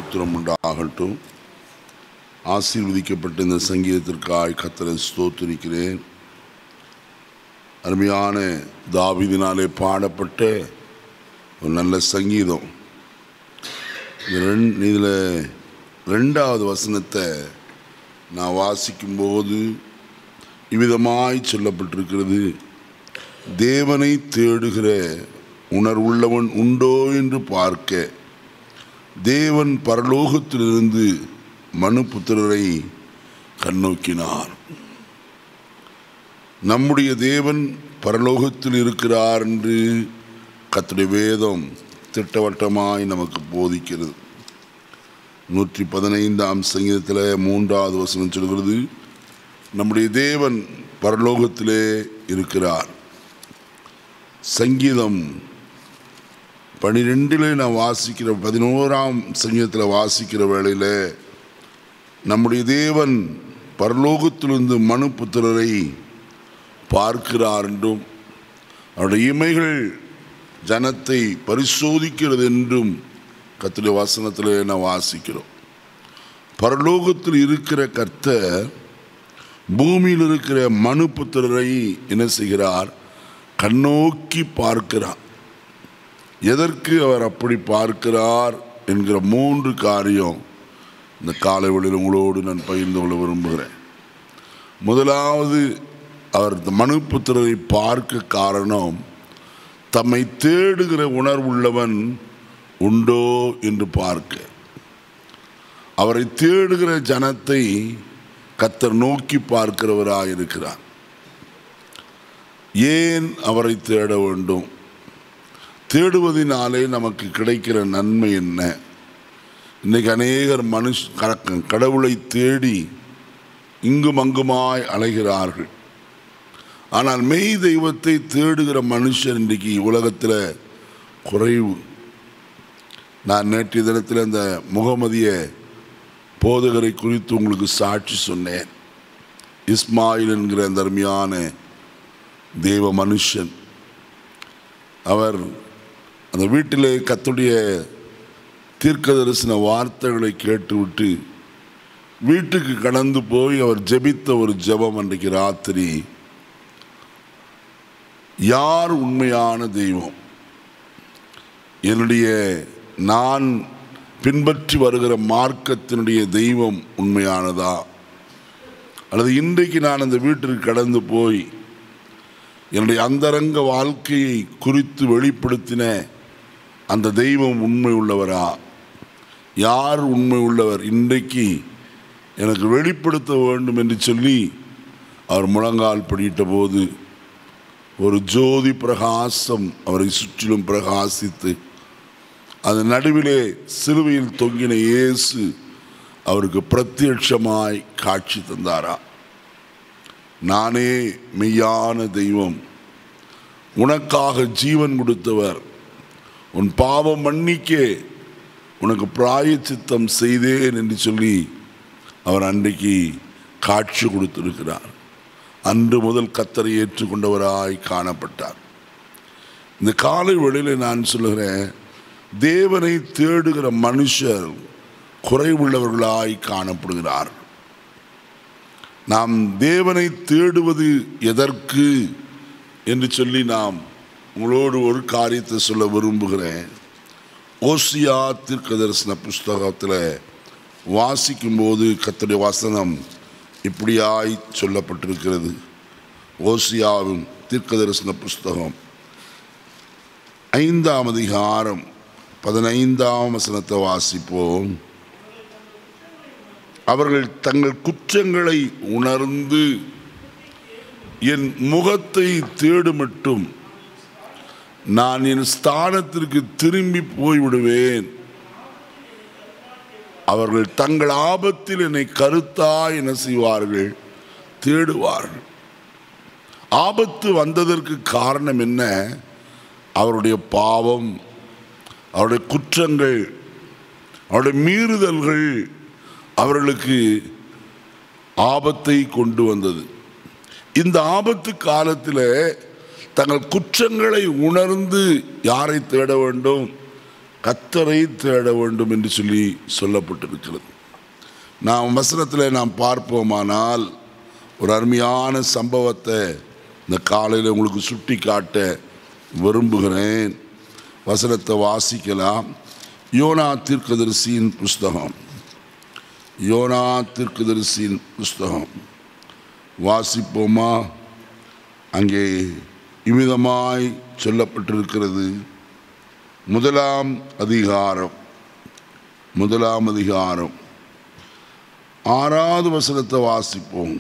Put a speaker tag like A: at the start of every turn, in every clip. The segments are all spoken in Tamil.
A: ஸ்தோத்திரம் உண்டாகட்டும் ஆசீர்வதிக்கப்பட்ட இந்த சங்கீதத்திற்காய் கத்தரை ஸ்தோத்திரிக்கிறேன் அருமையான தாவிதினாலே பாடப்பட்ட ஒரு நல்ல சங்கீதம் இந்த ரெண் இதில் ரெண்டாவது வசனத்தை நான் வாசிக்கும்போது இவ்விதமாய் சொல்லப்பட்டிருக்கிறது தேவனை தேடுகிற உணர்வுள்ளவன் உண்டோ என்று பார்க்க தேவன் பரலோகத்திலிருந்து மனுபுத்திரரை கண்ணோக்கினார் நம்முடைய தேவன் பரலோகத்தில் இருக்கிறார் என்று கத்துடைய வேதம் திட்டவட்டமாய் நமக்கு போதிக்கிறது நூற்றி பதினைந்தாம் சங்கீதத்தில் மூன்றாவது வசனம் சொல்கிறது நம்முடைய தேவன் பரலோகத்திலே இருக்கிறார் சங்கீதம் பனிரெண்டில் நான் வாசிக்கிற பதினோராம் சங்கீதத்தில் வாசிக்கிற வேளையில் நம்முடைய தேவன் பரலோகத்திலிருந்து மனு புத்திரரை பார்க்கிறார் என்றும் அவருடைய இமைகள் ஜனத்தை பரிசோதிக்கிறது என்றும் கத்துடைய வசனத்தில் நான் வாசிக்கிறோம் பரலோகத்தில் இருக்கிற கர்த்தர் பூமியில் இருக்கிற மனு புத்திரரை என்ன செய்கிறார் கண்ணோக்கி பார்க்கிறார் எதற்கு அவர் அப்படி பார்க்கிறார் என்கிற மூன்று காரியம் இந்த காலை வழியில் உங்களோடு நான் பகிர்ந்து கொள்ள விரும்புகிறேன் முதலாவது அவர் இந்த மனுபுத்திரரை பார்க்க காரணம் தம்மை தேடுகிற உணர்வுள்ளவன் உண்டோ என்று பார்க்க அவரை தேடுகிற ஜனத்தை கத்தர் நோக்கி பார்க்கிறவராக இருக்கிறார் ஏன் அவரை தேட வேண்டும் தேடுவதினாலே நமக்கு கிடைக்கிற நன்மை என்ன இன்னைக்கு அநேகர் மனுஷ கடவுளை தேடி இங்கும் அங்குமாய் அலைகிறார்கள் ஆனால் மெய் தெய்வத்தை தேடுகிற மனுஷர் இன்றைக்கு உலகத்தில் குறைவு நான் நேற்றைய தினத்தில் அந்த முகமதிய போதகரை குறித்து உங்களுக்கு சாட்சி சொன்னேன் இஸ்மாயில் என்கிற அந்த அருமையான தெய்வ மனுஷன் அவர் அந்த வீட்டிலே கத்துடைய தீர்க்க தரிசன வார்த்தைகளை கேட்டுவிட்டு வீட்டுக்கு கடந்து போய் அவர் ஜெபித்த ஒரு ஜெபம் அன்றைக்கு ராத்திரி யார் உண்மையான தெய்வம் என்னுடைய நான் பின்பற்றி வருகிற மார்க்கத்தினுடைய தெய்வம் உண்மையானதா அல்லது இன்றைக்கு நான் அந்த வீட்டிற்கு கடந்து போய் என்னுடைய அந்தரங்க வாழ்க்கையை குறித்து வெளிப்படுத்தின அந்த தெய்வம் உண்மை உள்ளவரா யார் உண்மை உள்ளவர் இன்றைக்கு எனக்கு வெளிப்படுத்த வேண்டும் என்று சொல்லி அவர் முழங்கால் படியிட்ட போது ஒரு ஜோதி பிரகாசம் அவரை சுற்றிலும் பிரகாசித்து அது நடுவிலே சிலுவையில் தொங்கின இயேசு அவருக்கு பிரத்யட்சமாய் காட்சி தந்தாரா நானே மெய்யான தெய்வம் உனக்காக ஜீவன் கொடுத்தவர் உன் பாவம் மன்னிக்கே உனக்கு பிராயச்சித்தம் செய்தேன் என்று சொல்லி அவர் அன்றைக்கு காட்சி கொடுத்திருக்கிறார் அன்று முதல் கத்தரை ஏற்றுக்கொண்டவராய் காணப்பட்டார் இந்த காலை வேளையில் நான் சொல்லுகிறேன் தேவனை தேடுகிற மனுஷர் குறைவுள்ளவர்களாய் காணப்படுகிறார் நாம் தேவனை தேடுவது எதற்கு என்று சொல்லி நாம் உங்களோடு ஒரு காரியத்தை சொல்ல விரும்புகிறேன் ஓசியா தீர்க்க தரிசன புஸ்தகத்தில் வாசிக்கும்போது கத்துடைய வசனம் இப்படியாய் சொல்லப்பட்டிருக்கிறது ஓசியாவின் தீர்க்க தரிசன புஸ்தகம் ஐந்தாம் அதிகாரம் பதினைந்தாம் வசனத்தை வாசிப்போம் அவர்கள் தங்கள் குற்றங்களை உணர்ந்து என் முகத்தை தேடுமட்டும் நான் என் ஸ்தானத்திற்கு திரும்பி போய்விடுவேன் அவர்கள் தங்கள் ஆபத்தில் என்னை கருத்தா என செய்வார்கள் தேடுவார்கள் ஆபத்து வந்ததற்கு காரணம் என்ன அவருடைய பாவம் அவருடைய குற்றங்கள் அவருடைய மீறுதல்கள் அவர்களுக்கு ஆபத்தை கொண்டு வந்தது இந்த ஆபத்து காலத்தில் தங்கள் குற்றங்களை உணர்ந்து யாரை தேட வேண்டும் கத்தரை தேட வேண்டும் என்று சொல்லி சொல்லப்பட்டிருக்கிறது நாம் வசனத்தில் நாம் பார்ப்போமானால் ஒரு அருமையான சம்பவத்தை இந்த காலையில் உங்களுக்கு சுட்டி காட்ட விரும்புகிறேன் வசனத்தை வாசிக்கலாம் யோனா தீர்க்கதரிசியின் புஸ்தகம் யோனா தீர்க்கதரிசியின் புஸ்தகம் வாசிப்போமா அங்கே இவ்விதமாய் சொல்லப்பட்டிருக்கிறது முதலாம் அதிகாரம் முதலாம் அதிகாரம் ஆறாவது வசனத்தை வாசிப்போம்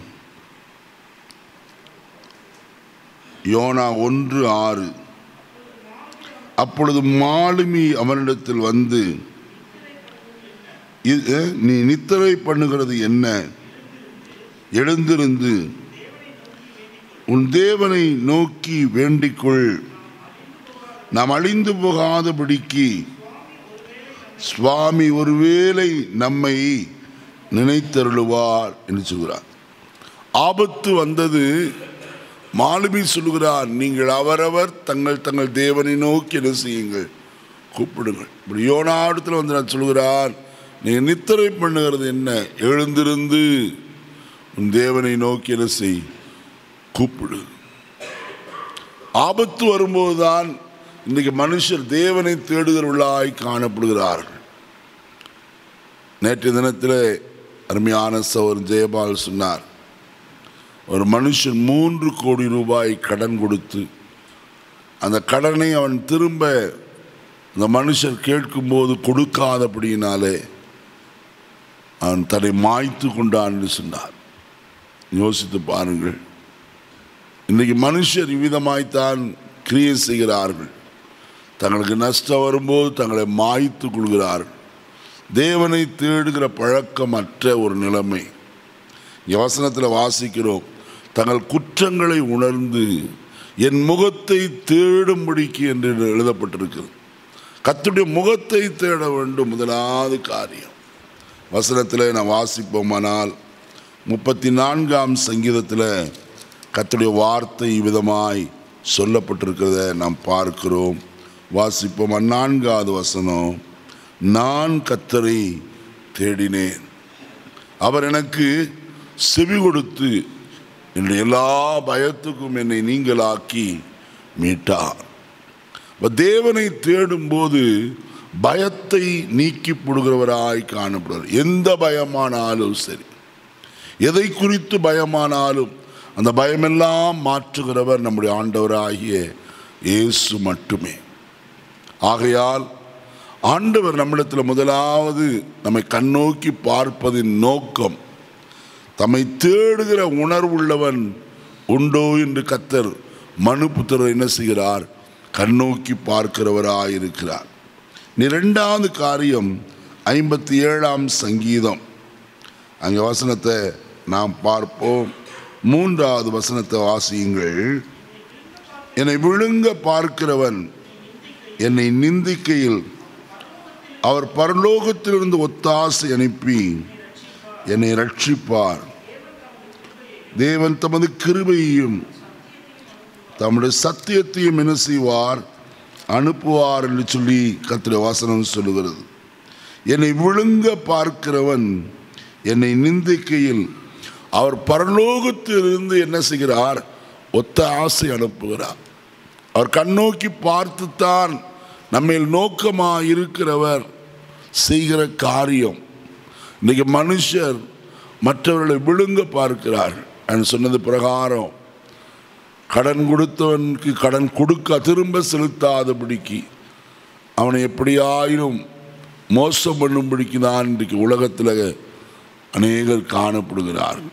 A: யோனா ஒன்று ஆறு அப்பொழுது மாலுமி அவனிடத்தில் வந்து "இது, நீ நித்திரை பண்ணுகிறது என்ன எழுந்திருந்து உன் தேவனை நோக்கி வேண்டிக்கொள் நாம் அழிந்து போகாதபடிக்கு சுவாமி ஒருவேளை நம்மை நினைத்தருளுவார் என்று சொல்கிறார் ஆபத்து வந்தது மாலுமி சொல்லுகிறார் நீங்கள் அவரவர் தங்கள் தங்கள் தேவனை நோக்கி என்ன செய்யுங்கள் கூப்பிடுங்கள் இப்படி யோனாடத்தில் வந்து நான் சொல்கிறார் நீங்கள் நித்திரை பண்ணுகிறது என்ன எழுந்திருந்து உன் தேவனை நோக்கி என்ன செய் கூப்பிடு ஆபத்து வரும்போதுதான் இன்றைக்கு மனுஷர் தேவனை தேடுகிறவர்களாய் காணப்படுகிறார்கள் நேற்றைய தினத்தில் அருமையான சவர் ஜெயபால் சொன்னார் ஒரு மனுஷன் மூன்று கோடி ரூபாய் கடன் கொடுத்து அந்த கடனை அவன் திரும்ப அந்த மனுஷர் கேட்கும்போது கொடுக்காதபடியினாலே அவன் தன்னை மாய்த்து கொண்டான் என்று சொன்னார் யோசித்து பாருங்கள் இன்றைக்கு மனுஷர் இவ்விதமாய்த்தான் கிரியை செய்கிறார்கள் தங்களுக்கு நஷ்டம் வரும்போது தங்களை மாய்த்து கொள்கிறார்கள் தேவனை தேடுகிற பழக்கமற்ற ஒரு நிலைமை இங்கே வசனத்தில் வாசிக்கிறோம் தங்கள் குற்றங்களை உணர்ந்து என் முகத்தை தேடும்படிக்கு என்று எழுதப்பட்டிருக்கிறது கத்துடைய முகத்தை தேட வேண்டும் முதலாவது காரியம் வசனத்தில் நான் வாசிப்போமானால் முப்பத்தி நான்காம் சங்கீதத்தில் கத்துடைய வார்த்தை விதமாய் சொல்லப்பட்டிருக்கிறத நாம் பார்க்கிறோம் வாசிப்போம் நான்காவது வசனம் நான் கத்தரை தேடினேன் அவர் எனக்கு செவி கொடுத்து என்னுடைய எல்லா பயத்துக்கும் என்னை நீங்களாக்கி மீட்டார் அப்ப தேவனை தேடும்போது பயத்தை நீக்கி போடுகிறவராய் காணப்படுவார் எந்த பயமானாலும் சரி எதை குறித்து பயமானாலும் அந்த பயமெல்லாம் மாற்றுகிறவர் நம்முடைய ஆண்டவராகிய இயேசு மட்டுமே ஆகையால் ஆண்டவர் நம்மிடத்தில் முதலாவது நம்மை கண்ணோக்கி பார்ப்பதின் நோக்கம் தம்மை தேடுகிற உணர்வுள்ளவன் உண்டோ என்று கத்தர் மனு புத்திரர் என்ன செய்கிறார் கண்ணோக்கி பார்க்கிறவராயிருக்கிறார் நீ ரெண்டாவது காரியம் ஐம்பத்தி ஏழாம் சங்கீதம் அங்கே வசனத்தை நாம் பார்ப்போம் மூன்றாவது வசனத்தை வாசியுங்கள் என்னை விழுங்க பார்க்கிறவன் என்னை நிந்திக்கையில் அவர் பரலோகத்திலிருந்து ஒத்தாசை அனுப்பி என்னை ரட்சிப்பார் தேவன் தமது கிருபையையும் தம்முடைய சத்தியத்தையும் என்ன செய்வார் அனுப்புவார் என்று சொல்லி கத்திர வாசனம் சொல்லுகிறது என்னை விழுங்க பார்க்கிறவன் என்னை நிந்திக்கையில் அவர் பரலோகத்திலிருந்து என்ன செய்கிறார் ஒத்த ஆசை அனுப்புகிறார் அவர் கண்ணோக்கி பார்த்துத்தான் நம்மில் நோக்கமாக இருக்கிறவர் செய்கிற காரியம் இன்னைக்கு மனுஷர் மற்றவர்களை விழுங்க பார்க்கிறார் நான் சொன்னது பிரகாரம் கடன் கொடுத்தவனுக்கு கடன் கொடுக்க திரும்ப செலுத்தாதபடிக்கு அவனை எப்படியாயினும் மோசம் பண்ணும்படிக்கு தான் இன்றைக்கு உலகத்தில் அநேகர் காணப்படுகிறார்கள்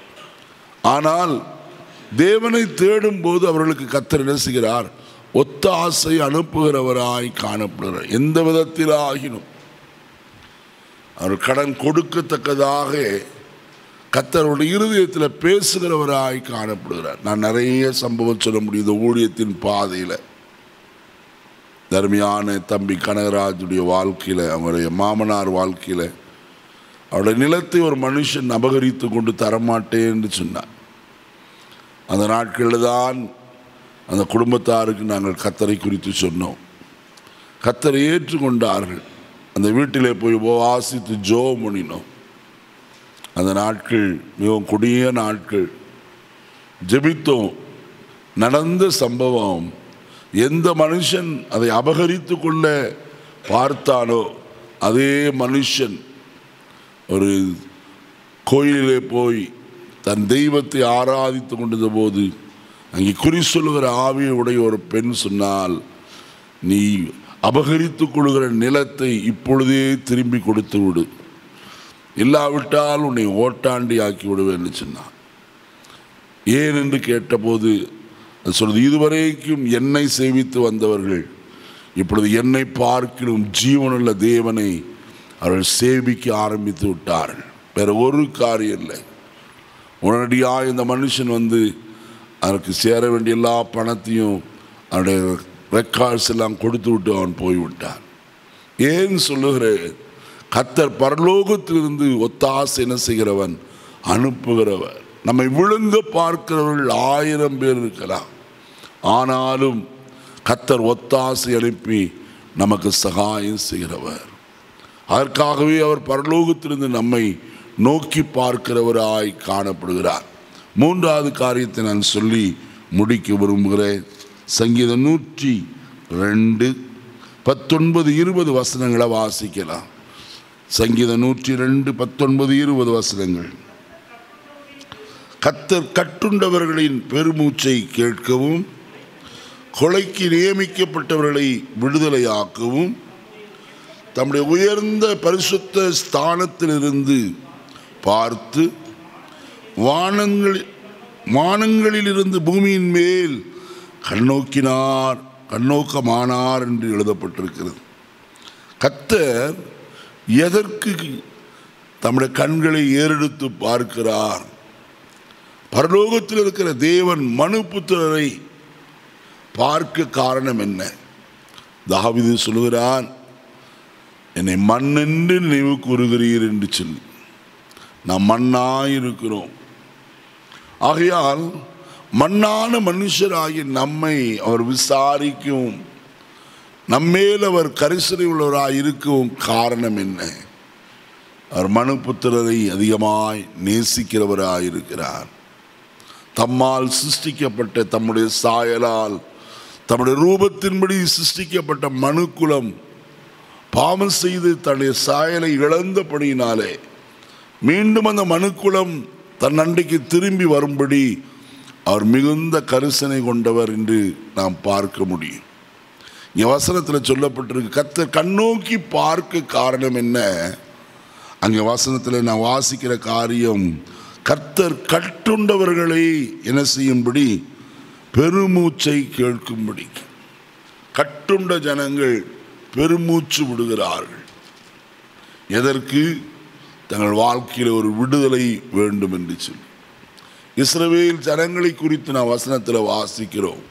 A: ஆனால் தேவனை தேடும்போது அவர்களுக்கு கத்தர் என்ன செய்கிறார் ஒத்த ஆசை அனுப்புகிறவராய் காணப்படுகிறார் எந்த விதத்தில் ஆகினும் அவர் கடன் கொடுக்கத்தக்கதாக கத்தருடைய இருதயத்தில் பேசுகிறவராய் காணப்படுகிறார் நான் நிறைய சம்பவம் சொல்ல முடியும் இந்த ஊழியத்தின் பாதையில் தர்மியான தம்பி கனகராஜுடைய வாழ்க்கையில் அவருடைய மாமனார் வாழ்க்கையில் அவருடைய நிலத்தை ஒரு மனுஷன் அபகரித்து கொண்டு தரமாட்டேன் என்று சொன்னார் அந்த நாட்களில் தான் அந்த குடும்பத்தாருக்கு நாங்கள் கத்தரை குறித்து சொன்னோம் கத்தரை ஏற்றுக்கொண்டார்கள் அந்த வீட்டிலே போய் வாசித்து ஜோ பண்ணினோம் அந்த நாட்கள் மிகவும் கொடிய நாட்கள் ஜெபித்தோம் நடந்த சம்பவம் எந்த மனுஷன் அதை அபகரித்து கொள்ள பார்த்தானோ அதே மனுஷன் ஒரு கோயிலிலே போய் தன் தெய்வத்தை ஆராதித்து கொண்டிருந்த போது அங்கே குறி சொல்லுகிற ஆவியை உடைய ஒரு பெண் சொன்னால் நீ அபகரித்து கொள்கிற நிலத்தை இப்பொழுதே திரும்பி கொடுத்து விடு இல்லாவிட்டால் உன்னை ஓட்டாண்டி ஆக்கி விடுவேன்னு சொன்னான் ஏன் என்று கேட்டபோது அது சொல்றது இதுவரைக்கும் என்னை சேவித்து வந்தவர்கள் இப்பொழுது என்னை பார்க்கிலும் ஜீவனுள்ள தேவனை அவர்கள் சேவிக்க ஆரம்பித்து விட்டார்கள் வேற ஒரு காரியம் இல்லை உடனடியாக இந்த மனுஷன் வந்து அவருக்கு சேர வேண்டிய எல்லா பணத்தையும் அவனுடைய ரெக்கார்ட்ஸ் எல்லாம் கொடுத்து விட்டு அவன் போய்விட்டான் ஏன் சொல்லுகிறேன் கத்தர் பரலோகத்திலிருந்து ஒத்தாசை என்ன செய்கிறவன் அனுப்புகிறவர் நம்மை விழுங்க பார்க்கிறவர்கள் ஆயிரம் பேர் இருக்கலாம் ஆனாலும் கத்தர் ஒத்தாசை அனுப்பி நமக்கு சகாயம் செய்கிறவர் அதற்காகவே அவர் பரலோகத்திலிருந்து நம்மை நோக்கி பார்க்கிறவராய் காணப்படுகிறார் மூன்றாவது காரியத்தை நான் சொல்லி முடிக்க விரும்புகிறேன் சங்கீதம் நூற்றி ரெண்டு பத்தொன்பது இருபது வசனங்களை வாசிக்கலாம் சங்கீதம் நூற்றி ரெண்டு பத்தொன்பது இருபது வசனங்கள் கத்தர் கட்டுண்டவர்களின் பெருமூச்சை கேட்கவும் கொலைக்கு நியமிக்கப்பட்டவர்களை விடுதலையாக்கவும் தம்முடைய உயர்ந்த பரிசுத்த ஸ்தானத்திலிருந்து பார்த்து வானங்களில் வானங்களிலிருந்து பூமியின் மேல் கண்ணோக்கினார் கண்ணோக்கமானார் என்று எழுதப்பட்டிருக்கிறது கத்தர் எதற்கு தம்முடைய கண்களை ஏறெடுத்து பார்க்கிறார் பரலோகத்தில் இருக்கிற தேவன் மனுபுத்திரரை பார்க்க காரணம் என்ன தாவிது சொல்லுகிறான் என்னை மண்ணென்று நினைவு கூறுகிறீர் என்று சொல்லி நாம் மண்ணாயிருக்கிறோம் ஆகையால் மண்ணான மனுஷராகிய நம்மை அவர் விசாரிக்கும் நம்மேல் அவர் கரிசனை உள்ளவராய் இருக்கவும் காரணம் என்ன அவர் மனுபுத்திரரை அதிகமாய் நேசிக்கிறவராய் இருக்கிறார் தம்மால் சிருஷ்டிக்கப்பட்ட தம்முடைய சாயலால் தம்முடைய ரூபத்தின்படி சிருஷ்டிக்கப்பட்ட மனுக்குலம் பாவம் செய்து தன்னுடைய சாயலை இழந்தபடியினாலே மீண்டும் அந்த மனுக்குலம் தன் அண்டைக்கு திரும்பி வரும்படி அவர் மிகுந்த கரிசனை கொண்டவர் என்று நாம் பார்க்க முடியும் இங்கே வசனத்தில் சொல்லப்பட்டிருக்கு கத்தர் கண்ணோக்கி பார்க்க காரணம் என்ன அங்கே வசனத்தில் நான் வாசிக்கிற காரியம் கர்த்தர் கட்டுண்டவர்களை என்ன செய்யும்படி பெருமூச்சை கேட்கும்படி கட்டுண்ட ஜனங்கள் பெருமூச்சு விடுகிறார்கள் எதற்கு தங்கள் வாழ்க்கையில் ஒரு விடுதலை வேண்டும் என்று சொல்லி இஸ்ரவேல் ஜனங்களை குறித்து நான் வசனத்தில் வாசிக்கிறோம்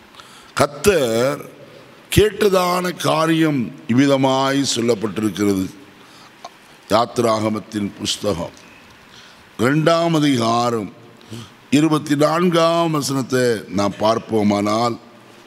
A: கத்தர் கேட்டதான காரியம் இவ்விதமாய் சொல்லப்பட்டிருக்கிறது யாத்ராகமத்தின் புஸ்தகம் ரெண்டாம் அதிகாரம் இருபத்தி நான்காம் வசனத்தை நாம் பார்ப்போமானால்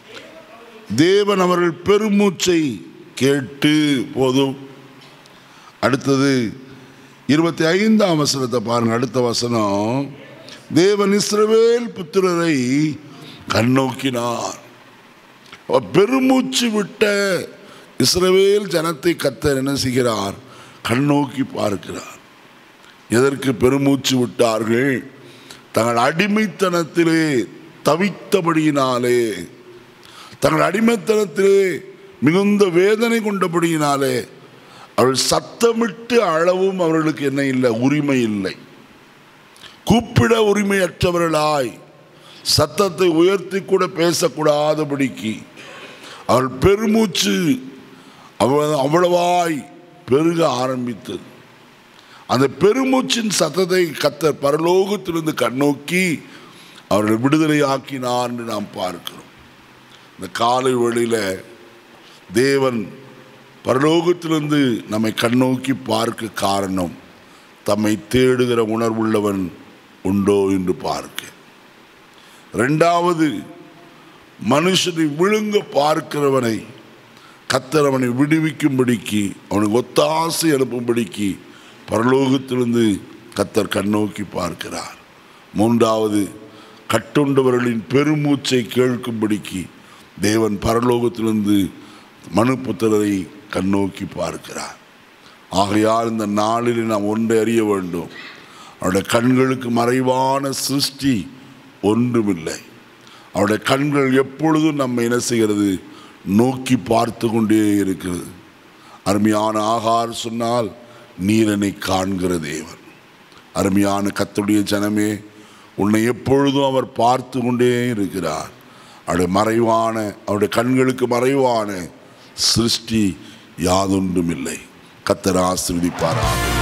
A: தேவன் அவர்கள் பெருமூச்சை கேட்டு போதும் அடுத்தது இருபத்தி ஐந்தாம் வசனத்தை பாருங்க அடுத்த வசனம் தேவன் இஸ்ரவேல் புத்திரரை கண்ணோக்கினார் அவர் பெருமூச்சு விட்ட இஸ்ரவேல் ஜனத்தை கத்தர் என்ன செய்கிறார் கண்ணோக்கி பார்க்கிறார் எதற்கு பெருமூச்சு விட்டார்கள் தங்கள் அடிமைத்தனத்திலே தவித்தபடியினாலே தங்கள் அடிமைத்தனத்திலே மிகுந்த வேதனை கொண்டபடியினாலே அவர்கள் சத்தமிட்டு அளவும் அவர்களுக்கு என்ன இல்லை உரிமை இல்லை கூப்பிட உரிமையற்றவர்களாய் சத்தத்தை உயர்த்தி கூட பேசக்கூடாதபடிக்கு அவள் பெருமூச்சு அவ்வளவு அவ்வளவாய் பெருக ஆரம்பித்தது அந்த பெருமூச்சின் சத்தத்தை கத்தர் பரலோகத்திலிருந்து கண்ணோக்கி அவர்களை விடுதலை ஆக்கினார் என்று நாம் பார்க்கிறோம் இந்த காலை வேளையில் தேவன் பரலோகத்திலிருந்து நம்மை கண்ணோக்கி பார்க்க காரணம் தம்மை தேடுகிற உணர்வுள்ளவன் உண்டோ என்று பார்க்க ரெண்டாவது மனுஷனை விழுங்க பார்க்கிறவனை கத்தர் அவனை விடுவிக்கும்படிக்கு அவனுக்கு ஒத்தாசை அனுப்பும்படிக்கு பரலோகத்திலிருந்து கத்தர் கண்ணோக்கி பார்க்கிறார் மூன்றாவது கட்டுண்டவர்களின் பெருமூச்சை கேட்கும்படிக்கு தேவன் பரலோகத்திலிருந்து மனுப்புத்திரரை கண்ணோக்கி பார்க்கிறார் ஆகையால் இந்த நாளில் நாம் ஒன்றை அறிய வேண்டும் அவருடைய கண்களுக்கு மறைவான சிருஷ்டி ஒன்றுமில்லை அவருடைய கண்கள் எப்பொழுதும் நம்ம என்ன செய்கிறது நோக்கி பார்த்து கொண்டே இருக்கிறது அருமையான ஆகார் சொன்னால் நீரனை காண்கிற தேவன் அருமையான கத்துடைய ஜனமே உன்னை எப்பொழுதும் அவர் பார்த்து கொண்டே இருக்கிறார் அவருடைய மறைவான அவருடைய கண்களுக்கு மறைவான சிருஷ்டி யாதொன்றும் இல்லை கத்தர் ஆசிர்வதிப்பாராக